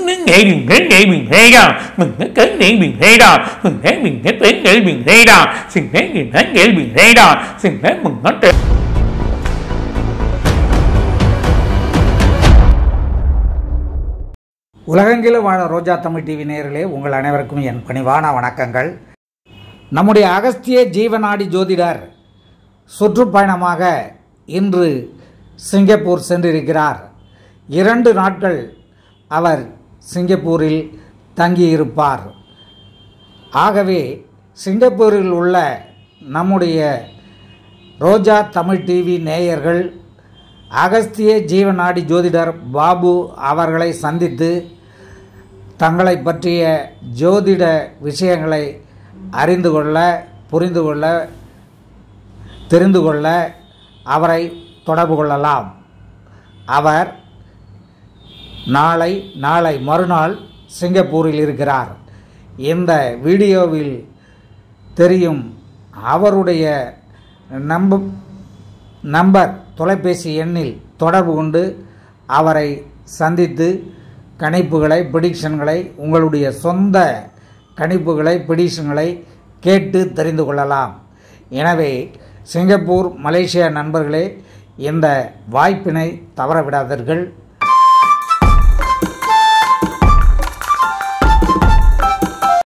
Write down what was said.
nướng nghệ biển thế nghệ biển thế đò mừng thế cấn nghệ biển thế đò mừng thế biển thế tế nghệ biển thế đò xin thế nghìn thế nghệ biển thế đò xin thế mừng hết trời உலகெங்கிலும் வாழ ரோஜா Tamil TV நேயர்களே உங்கள் அனைவருக்கும் என் பணிவான வணக்கங்கள் நம்முடைய அகஸ்திய ஜீவநாடி ஜோதிடர் சுற்றுப்பயணமாக இன்று சிங்கப்பூர் சென்றிருக்கிறார் இரண்டு நாட்கள் அவர் சிங்கப்பூரில் தங்கியிருப்பார் ஆகவே சிங்கப்பூரில் உள்ள நம்முடைய ரோஜா தமிழ் டிவி நேயர்கள் அகஸ்திய ஜீவநாடி ஜோதிடர் பாபு அவர்களை சந்தித்து தங்களை பற்றிய ஜோதிட விஷயங்களை அறிந்து கொள்ள புரிந்து கொள்ள தெரிந்து கொள்ள அவரை தொடர்பு கொள்ளலாம் அவர் நாளை நாளை மறுநாள் சிங்கப்பூரில் இருக்கிறார் இந்த வீடியோவில் தெரியும் அவருடைய நம்ப நம்பர் தொலைபேசி எண்ணில் தொடர்பு கொண்டு அவரை சந்தித்து கணிப்புகளை ப்ரிடிக்ஷன்களை உங்களுடைய சொந்த கணிப்புகளை ப்ரிடிக்ஷன்களை கேட்டு தெரிந்து கொள்ளலாம் எனவே சிங்கப்பூர் மலேசியா நண்பர்களே இந்த வாய்ப்பினை தவறவிடாதீர்கள்